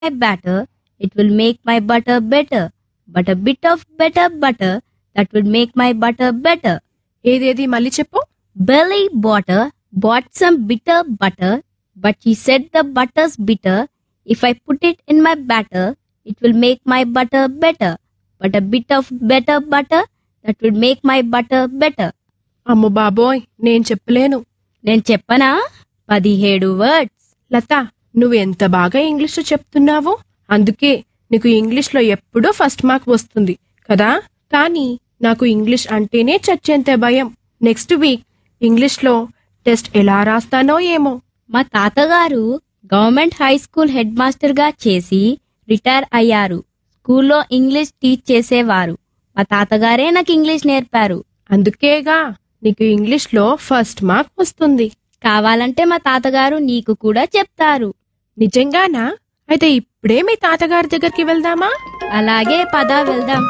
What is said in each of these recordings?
my batter, it will make my butter better. But a bit of better butter, that will make my butter better. ఏదేది మళ్ళీ చెప్పు Billy Botter bought some bitter butter, but he said the butter's bitter. If I put it in my batter, it will make my butter better. But a bit of better butter, that will make my butter better. అమ్ము బాబోయ్ నేను చెప్పలేను నేను చెప్పనా పదిహేడు words లత నువ్వు ఎంత బాగా English చెప్తున్నావో అందుకే నీకు ఇంగ్లీష్ లో ఎప్పుడూ ఫస్ట్ మార్క్ వస్తుంది కదా కానీ నాకు ఇంగ్లీష్ అంటేనే చచ్చేంత భయం నెక్స్ట్ వీక్ ఇంగ్లీష్ లో టెస్ట్ ఎలా రాస్తానో ఏమో మా తాతగారు government high school headmaster గా చేసి రిటైర్ అయ్యారు స్కూల్లో ఇంగ్లీష్ టీచ్ చేసేవారు మా తాతగారే నాకు ఇంగ్లీష్ నేర్పారు అందుకేగా నీకు ఇంగ్లీష్ లో ఫస్ట్ మార్క్ వస్తుంది కావాలంటే మా తాతగారు నీకు కూడా చెప్తారు నిజంగానా అయితే ఇప్పుడే మీ తాతగారి దగ్గరికి వెళ్దామా అలాగే పద వెళ్దాం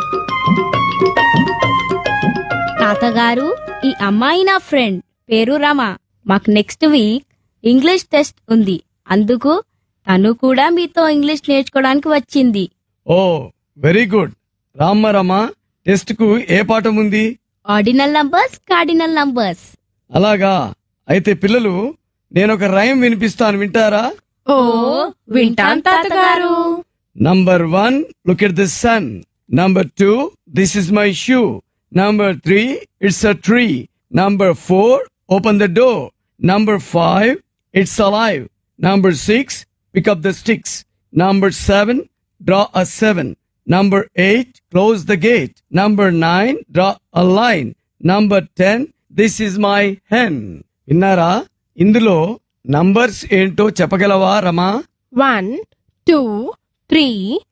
తాతగారు ఈ అమ్మాయి నా ఫ్రెండ్ పేరు రమ మాకు నెక్స్ట్ వీక్ ఇంగ్లీష్ టెస్ట్ ఉంది అందుకు తను కూడా మీతో ఇంగ్లీష్ నేర్చుకోవడానికి వచ్చింది ఓ వెరీ గుడ్ రామ్మ టెస్ట్ కు ఏ పాఠం ఉంది ఆర్డినల్ నంబర్స్ కార్డినల్ నంబర్స్ అలాగా అయితే పిల్లలు నేను ఒక రైమ్ వినిపిస్తాను వింటారా ఓ వింటాం తాతగారు number one look at the sun number two this is my shoe number three it's a tree number four open the door number five it's alive number six pick up the sticks number seven draw a seven number eight close the gate number nine draw a line number ten this is my hen విన్నారా ఇందులో numbers ఏంటో చెప్పగలవా Rama one two three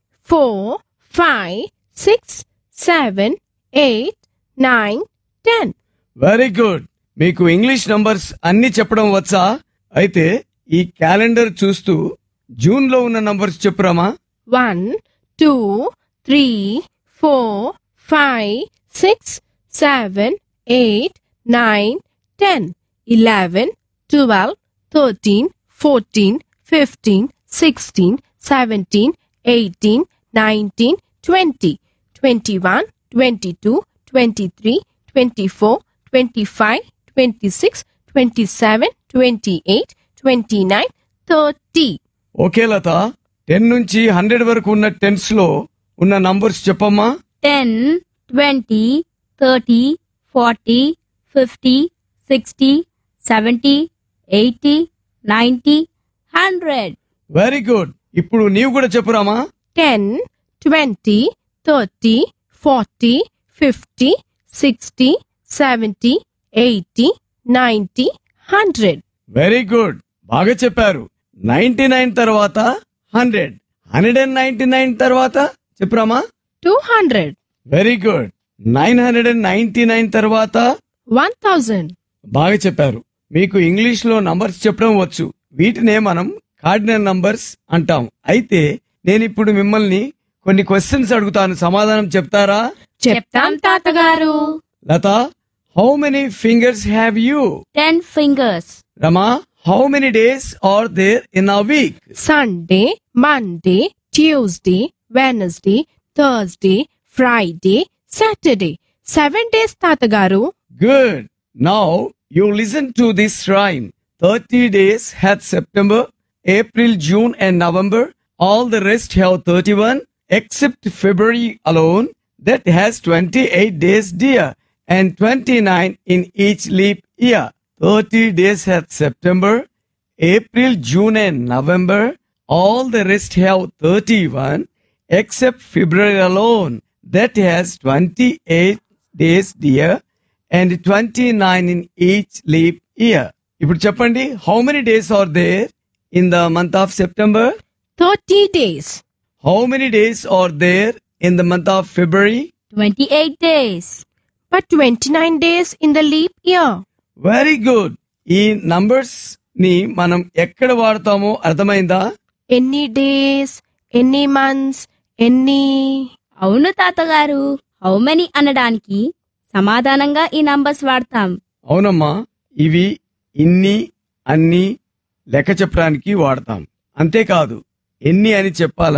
four five six seven eight nine ten very good మీకు English numbers అన్ని చెప్పడం వచ్చా అయితే ఈ క్యాలెండర్ చూస్తూ జూన్ లో ఉన్న నంబర్స్ చెప్పురామా one two three four five six seven eight nine ten eleven twelve thirteen fourteen fifteen sixteen seventeen eighteen nineteen twenty twenty one twenty two twenty three twenty four twenty five twenty six twenty seven twenty eight twenty nine thirty okay Latha ten నుంచి hundred వరకు ఉన్న tens లో ఉన్న numbers చెప్పమ్మా ten twenty thirty forty fifty sixty seventy eighty ninety hundred very good ఇప్పుడు నీవు కూడా చెప్పురామా ten twenty thirty forty fifty sixty seventy eighty ninety hundred very good బాగా చెప్పారు నైన్టీ నైన్ తర్వాత hundred hundred and ninety nine తర్వాత చెప్పురామా two hundred very good nine hundred and ninety nine తర్వాత వన్ థౌజండ్ బాగా చెప్పారు మీకు ఇంగ్లీష్ లో నంబర్స్ చెప్పడం వచ్చు వీటినే మనం కార్డినల్ నంబర్స్ అంటాం అయితే నేను ఇప్పుడు మిమ్మల్ని కొన్ని క్వశ్చన్స్ అడుగుతాను సమాధానం చెప్తారా చెప్తాం తాతగారు Latha how many fingers have you ten fingers Rama how many days are there in a week Sunday Monday Tuesday Wednesday Thursday Friday Saturday seven days తాతగారు Good. Now you listen to this rhyme. 30 days hath September, April, June, and November. All the rest have 31, except February alone, that has 28 days, dear, and 29 in each leap year. 30 days hath September, April, June, and November. All the rest have 31, except February alone, that has 28 days, dear, and 29 in each leap year. ఇప్పుడు చెప్పండి how many days are there in the month of September thirty days how many days are there in the month of February twenty eight days but twenty nine days in the leap year very good ఈ numbers ని మనం ఎక్కడ వాడతామో అర్థమైందా ఎన్ని days ఎన్ని months ఎన్ని అవును తాతగారు హౌ మెనీ అనడానికి సమాధానంగా ఈ నంబర్స్ వాడతాం అవునమ్మా ఇవి ఇన్ని అన్ని లెక్క చెప్పడానికి వాడతాం అంతేకాదు ఎన్ని అని చెప్పాలా